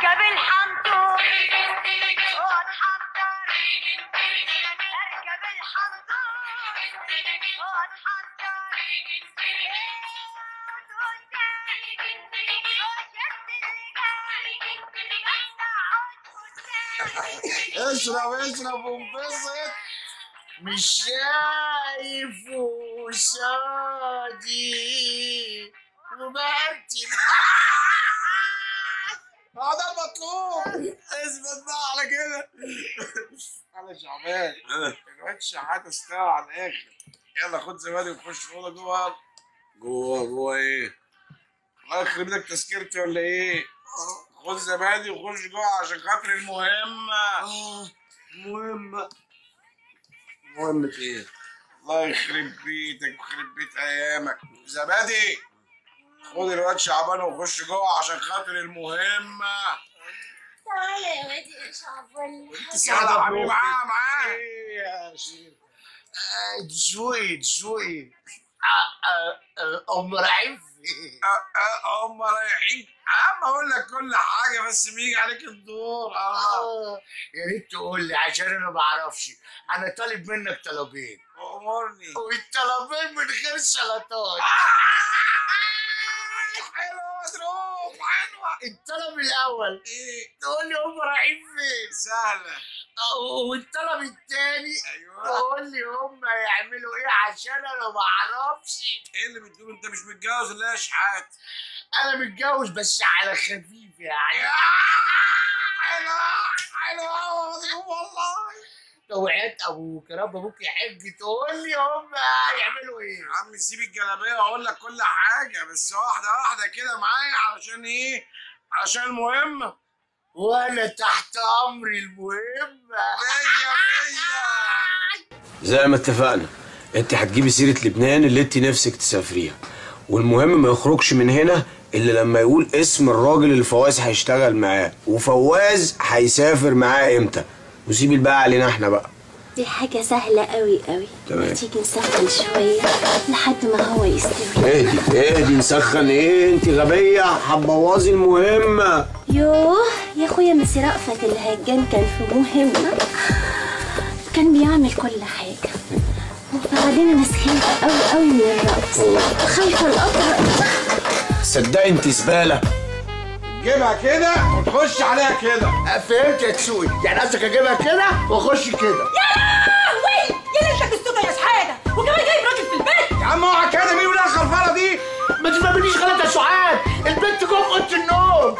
اركب الحنطور واتحنطر اركب الحنطور واتحنطر اشرب اشرب وانبسط مش شايف وشادي ومرتب هذا المطلوب اثبت بقى على كده على شعبان الواد شحات استوى على الاخر يلا خد زبادي وخش الاوضه جوه جوه جوه ايه؟ الله يخرب لك تذكرتي ولا ايه؟ خد زبادي وخش جوه عشان خاطر المهمة مهمة مهمة ايه؟ الله يخرب بيتك ويخرب بيت ايامك زبادي خد الواد شعبان وخش جوه عشان خاطر المهمة تعالى يا وادي يا شعبان يلا حبيبي معاه معاه ايه يا شيخ؟ تزوي تزوي ام رعيف هم رايحين عم اقول لك كل حاجة بس بيجي عليك الدور اه يا ريت تقول لي عشان انا ما اعرفش انا طالب منك طلبين امرني والطلبين من غير سلطات حلوة مضروب حلوة الطلب الاول ايه تقول لي هم رايحين فين سهلة والطلب الثاني ايوه تقول لي هم يعملوا ايه عشان انا ما اعرفش ايه اللي بتقول انت مش متجوز ولا يا شحات انا متجوز بس على خفيف يعني حلوة حلوة مضروب والله وعيت ابوك يا رب ابوك يحج تقول لي هم يعملوا ايه يا عم سيب الجلابيه واقول لك كل حاجه بس واحده واحده كده معايا علشان ايه علشان المهمه وانا تحت امري المهمه مية مية زي ما اتفقنا انت هتجيبي سيرة لبنان اللي انت نفسك تسافريها والمهم ما يخرجش من هنا الا لما يقول اسم الراجل اللي فواز هيشتغل معاه وفواز هيسافر معاه امتى وسيب الباقي علينا احنا بقى دي حاجة سهلة قوي قوي تمام. تيجي نسخن شوية لحد ما هو يستوي اهدي اهدي نسخن ايه انت غبية هتبوظي المهمة يوه يا اخويا ميسي رأفت الهجان كان في مهمة كان بيعمل كل حاجة وبعدين انا سخنت قوي قوي من الرقص خايفة القطر صدقي انت زبالة جيبها كده وتخش عليها كده فهمت يا تسوي يعني قصدك اجيبها كده واخش كده وي يا ليلتك السودا يا شحاته وكمان جايب راجل في البيت يا عم اوعى كده مين ولا الخرفانه دي ما تفهمنيش غلط يا سعاد البنت جوه في اوضه النوم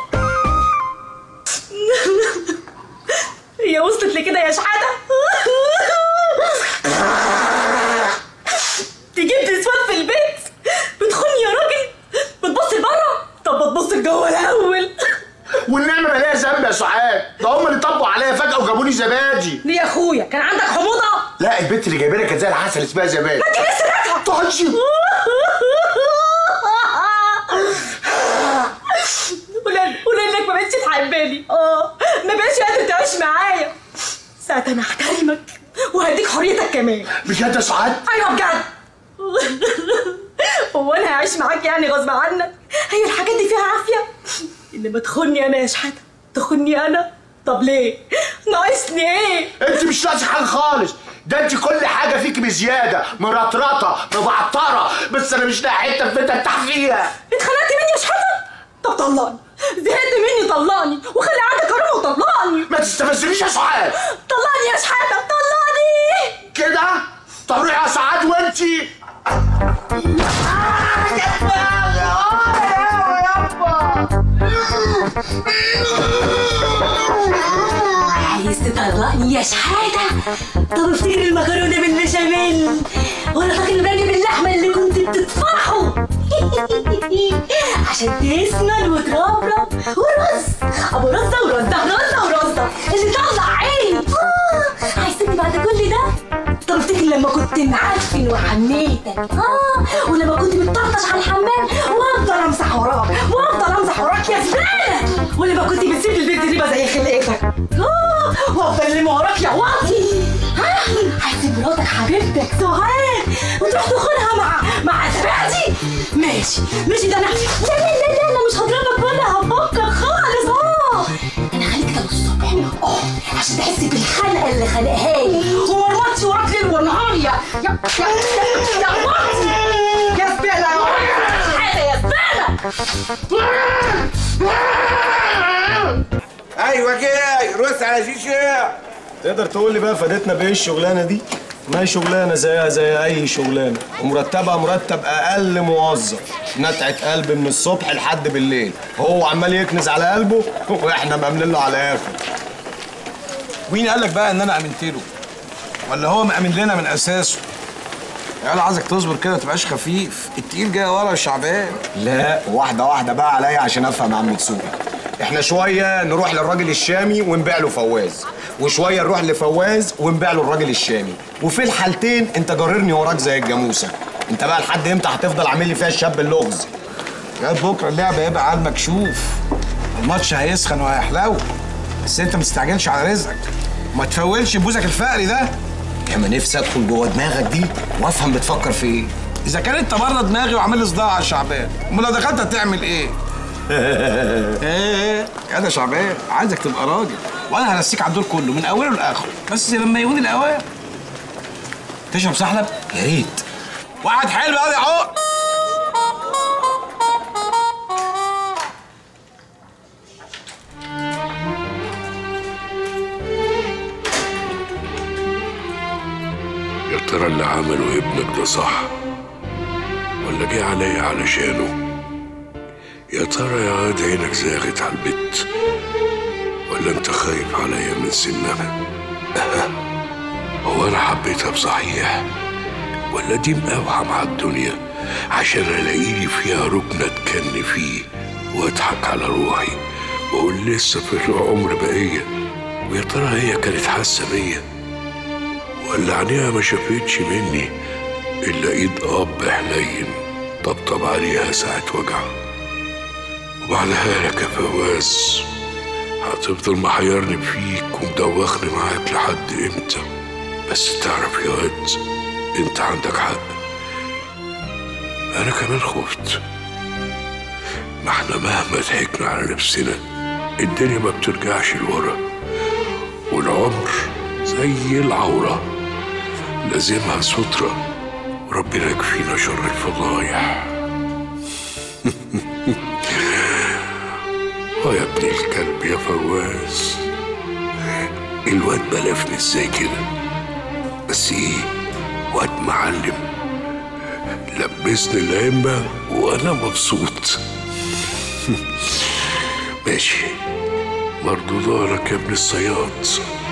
هي وصلت لكده يا شحاته تجيب نسوان في البيت بتخوني يا راجل بتبص لبره طب بتبص لجوه الاول والنعمه مالها ذنب يا سعاد ده هم اللي طبوا عليا فجاه وجابوا لي زبادي ليه يا اخويا كان عندك حموضه لا البنت اللي جايبه لك كانت زي العسل اسمها زبادي ما تجيب سيرتها تخشي قول قول انك ما بقتش تحبني اه ما بقتش قادر تعيش معايا ساعتها انا هحترمك وهديك حريتك كمان بجد يا سعاد ايوه بجد هو انا هعيش معاك يعني غصب عنك هي الحاجات دي فيها عافيه انما تخوني انا يا شحاته تخوني انا طب ليه ناقصني ايه انت مش ناقصك حاجه خالص ده انت كل حاجه فيك بزياده مرطرطه مبعطره بس انا مش لاقي حته في بيت ارتاح فيها اتخنقت مني يا شحاته طب طلقني زهقت مني طلقني وخلي عندك كرامه وطلقني ما تستفزنيش يا سعاد طلقني يا شحاته طلقني كده طب روحي يا سعاد وانتي عايز تطلقني يا شحاته طب افتكر المكرونه بالبشاميل ولا طاجن البانيه باللحمه اللي كنت بتطفحه عشان تسمن وتربرب ورز ابو رزه ورزه رزه ورزه اللي طلع عيني آه، عايزني بعد كل ده طب افتكر لما كنت معفن وحميتك اه ولما كنت بتطرطش على الحمام وافضل امسح وراك وافضل امسح وراك يا زباله ولما كنت بتسيب البنت دي بقى زي خلقتك اه وافضل الم وراك يا واطي ها هتسيب مراتك حبيبتك سهاد وتروح تاخدها مع مع زبادي ماشي ماشي ده انا لا لا لا لا انا مش هضربك ولا هفكر خالص اه عشان تحسي بالخنقه اللي خانقها لي ومرمطتي وراك ليل ونهار يا يا يا يا يا مراتي يا زباله يا حاجه يا زباله ايوه كده رص على شيشه تقدر تقول لي بقى فادتنا بايه الشغلانه دي؟ ما هي شغلانه زيها زي اي شغلانه ومرتبها مرتب اقل موظف نتعه قلب من الصبح لحد بالليل هو عمال يكنز على قلبه واحنا مأمنين له على اخر مين قال لك بقى ان انا امنت له ولا هو مأمن لنا من اساسه يا عايزك تصبر كده ما تبقاش خفيف التقيل جاي ورا يا شعبان لا واحده واحده بقى عليا عشان افهم يا عم تسوقي احنا شويه نروح للراجل الشامي ونبيع له فواز وشويه نروح لفواز ونبيع له الراجل الشامي وفي الحالتين انت جررني وراك زي الجاموسه انت بقى لحد امتى هتفضل عامل لي فيها الشاب اللغز يا بكره اللعبه هيبقى على المكشوف الماتش هيسخن وهيحلو بس انت ما تستعجلش على رزقك وما تفولش بوزك الفقري ده يا ما نفسي ادخل جوه دماغك دي وافهم بتفكر في ايه اذا كان انت بره دماغي وعامل لي صداع يا شعبان امال لو دخلت هتعمل ايه؟ ايه يا شعبان عايزك تبقى راجل وانا هرسيك على الدور كله من اوله لاخره بس لما يهون الاوان تشرب سحلب؟ يا ريت واحد حلو قوي اهو يا ترى اللي عمله ابنك ده صح ولا جه عليا علشانه يا ترى يا واد عينك زاغت على البت ولا انت خايف عليا من سنها أه. هو انا حبيتها بصحيح ولا دي مقاوحة مع الدنيا عشان الاقيلي فيها ركن اتكن فيه واضحك على روحي واقول لسه في العمر بقية ويا ترى هي كانت حاسة بيا ولا عينيها ما شافتش مني إلا إيد أب حنين طبطب عليها ساعة وجع وبعدها لك يا فواز هتفضل محيرني فيك ومدوخني معاك لحد امتى بس تعرف يا واد انت عندك حق انا كمان خفت ما احنا مهما ضحكنا على نفسنا الدنيا ما بترجعش لورا والعمر زي العورة لازمها سترة وربنا يكفينا شر الفضايح اه يا ابن الكلب يا فواز الواد بلفني ازاي كده بس ايه واد معلم لبسني العمة وانا مبسوط ماشي مردودارك يا ابن الصياد